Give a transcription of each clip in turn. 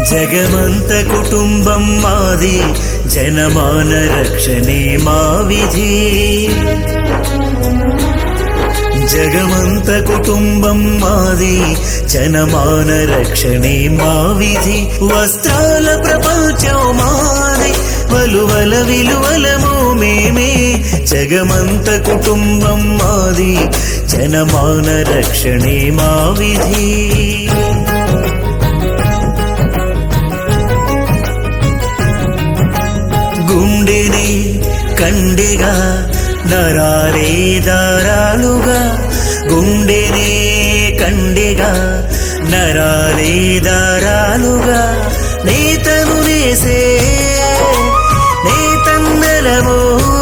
జగమంత కుటుంబం మాది జనమాన రక్షణే మా విధి జగమంత కుటుంబం మాది జనమాన రక్షణే మా విధి వస్త్రాల ప్రపంచం మాది వలువల విలువలము మేమే జగమంత కుటుంబం మాది జనమాన రక్షణే మా విధి గుండెని కండెగా నరాలే దారాలుగా గుండెనే కండెగా నరాలే దారాలుగా నేతను నేసే నేతన్నెలము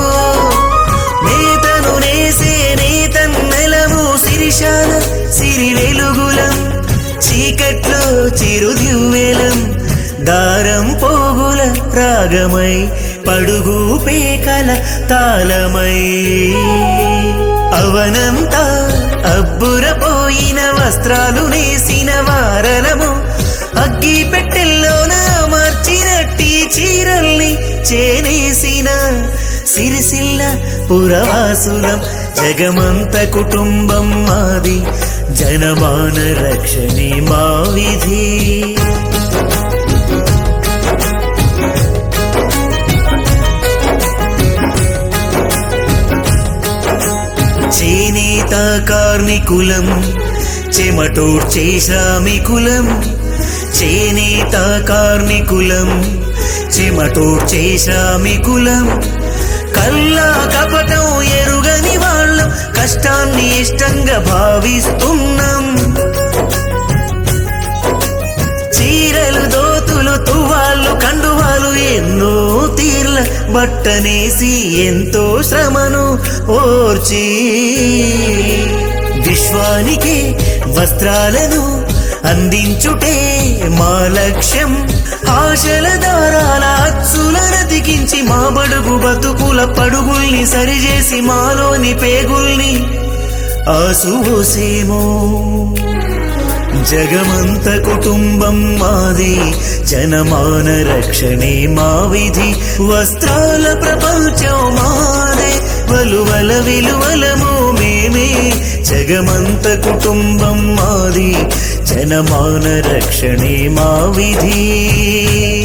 నేతను నేసే నేతన్నెలము సిరిశాల సిరి వెలుగులం చీకట్లో చిరుదివ్వెలం దారం పోగుల రాగమై పడుగు పేకల తాళమై అవనంతా అబ్బురపోయిన వస్త్రాలు నేసిన వారలము అగ్గి పెట్టెల్లోన మార్చినట్టి చీరల్ని చేనేసిన సిరిసిల్ల పురవాసులం జగమంత కుటుంబం మాది జనమాన రక్షణే మా విధి చేనేత కార్మికులం చెమటోడ్చే శ్రామికులం చేనేత కార్మికులం చెమటోడ్చే శ్రామికులం కల్లా కపటం ఎరుగని వాళ్ళం కష్టాన్ని ఇష్టంగా భావిస్తున్నాం చీరలు దోతులు తువాళ్ళు కండువాలు ఎన్నో తీర్ల బట్టనేసి ఎంతో శ్రమను ఓర్చి విశ్వానికి వస్త్రాలను అందించుటే మా లక్ష్యం ఆశల దారాల అచ్చులనతికించి మా బడుగు బతుకుల పడుగుల్ని సరిచేసి మాలోని పేగుల్ని ఆసుసేమో జగమంత కుటుంబం మాది జనమాన రక్షణే మా విధి వస్త్రాల ప్రపంచం మాదే వలువల విలువలము మేమే జగమంత కుటుంబం మాది జనమాన రక్షణే మా విధి